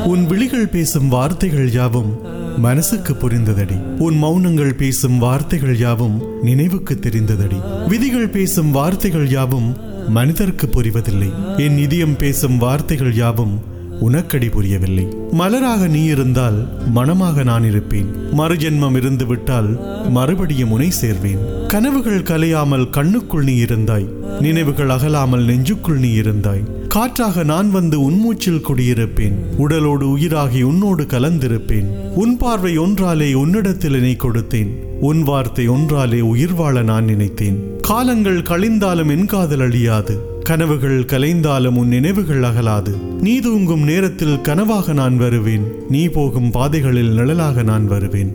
உன் விழிகள் பேசும் வார்த்தைகள் யாவும் மனசுக்கு புரிந்ததடி உன் மௌனங்கள் பேசும் வார்த்தைகள் யாவும் நினைவுக்கு தெரிந்ததடி விதிகள் பேசும் வார்த்தைகள் யாவும் மனிதருக்கு புரிவதில்லை என் இதயம் பேசும் வார்த்தைகள் யாவும் உனக்கடி புரியவில்லை மலராக நீ இருந்தால் மனமாக நான் இருப்பேன் மறுஜென்மம் இருந்து விட்டால் மறுபடியும் உனை சேர்வேன் கனவுகள் கலையாமல் கண்ணுக்குள் நீ இருந்தாய் நினைவுகள் அகலாமல் நெஞ்சுக்குள் நீ இருந்தாய் காற்றாக நான் வந்து உன்மூச்சில் குடியிருப்பேன் உடலோடு உயிராகி உன்னோடு கலந்திருப்பேன் உன் பார்வை ஒன்றாலே உன்னிடத்தில் என்னை கொடுத்தேன் உன் வார்த்தை ஒன்றாலே உயிர் வாழ நான் நினைத்தேன் காலங்கள் கழிந்தாலும் என் காதல் அழியாது கனவுகள் கலைந்தாலும் உன் நினைவுகள் அகலாது நீ தூங்கும் நேரத்தில் கனவாக நான் வருவேன் நீ போகும் பாதைகளில் நிழலாக நான் வருவேன்